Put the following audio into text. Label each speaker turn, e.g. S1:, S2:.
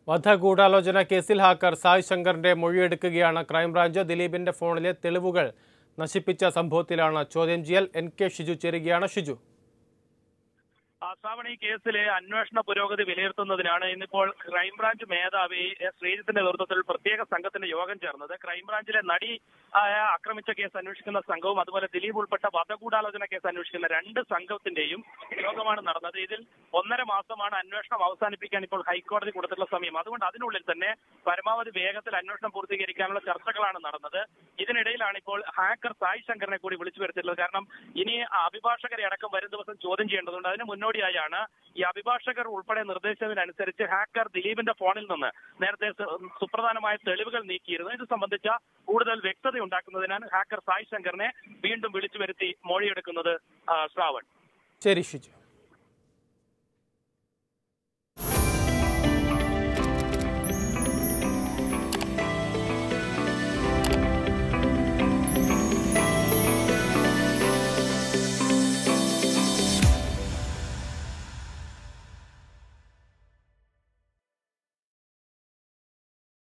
S1: വധഗൂഢാലോചന കേസിൽ ഹാക്കർ സായ് ശങ്കറിന്റെ മൊഴിയെടുക്കുകയാണ് ക്രൈംബ്രാഞ്ച് ദിലീപിന്റെ ഫോണിലെ തെളിവുകൾ നശിപ്പിച്ച സംഭവത്തിലാണ് ചോദ്യം ചെയ്യൽ എൻ കെ ഷിജു ചേരുകയാണ് ഷിജു
S2: ആസാവണി കേസിലെ അന്വേഷണ പുരോഗതി വിലയിരുത്തുന്നതിനാണ് ഇന്നിപ്പോൾ ക്രൈംബ്രാഞ്ച് മേധാവി എസ് ശ്രീജിത്തിന്റെ നേതൃത്വത്തിൽ പ്രത്യേക സംഘത്തിന്റെ യോഗം ചേർന്നത് ക്രൈംബ്രാഞ്ചിലെ നടി ആയ ആക്രമിച്ച കേസ് അന്വേഷിക്കുന്ന സംഘവും അതുപോലെ ദിലീപ് ഉൾപ്പെട്ട വധഗൂഢാലോചന കേസ് അന്വേഷിക്കുന്ന രണ്ട് സംഘത്തിന്റെയും യോഗമാണ് നടന്നത് ഇതിൽ ഒന്നര മാസമാണ് അന്വേഷണം അവസാനിപ്പിക്കാൻ ഇപ്പോൾ ഹൈക്കോടതി കൊടുത്തിട്ടുള്ള സമയം അതുകൊണ്ട് അതിനുള്ളിൽ തന്നെ പരമാവധി വേഗത്തിൽ അന്വേഷണം പൂർത്തീകരിക്കാനുള്ള ചർച്ചകളാണ് നടന്നത് ഇതിനിടയിലാണ് ഇപ്പോൾ ഹാക്കർ സായ് ശങ്കറിനെ കൂടി വിളിച്ചു വരുത്തിയിട്ടുള്ളത് കാരണം ഇനി അഭിഭാഷകരെ അടക്കം വരും ദിവസം ചോദ്യം ചെയ്യേണ്ടതുണ്ട് അതിന് മുന്നോടിയായാണ് ഈ അഭിഭാഷകർ ഉൾപ്പെടെ നിർദ്ദേശിച്ചതിനനുസരിച്ച് ഹാക്കർ ദിലീപിന്റെ ഫോണിൽ നിന്ന് നേരത്തെ സു- സുപ്രധാനമായ തെളിവുകൾ നീക്കിയിരുന്നു ഇത് സംബന്ധിച്ച കൂടുതൽ വ്യക്തത ഉണ്ടാക്കുന്നതിനാണ് ഹാക്കർ സായ് ശങ്കറിനെ വീണ്ടും വിളിച്ചു വരുത്തി മൊഴിയെടുക്കുന്നത് ആ, ശ്രാവൺ
S1: ശരി ഷിജു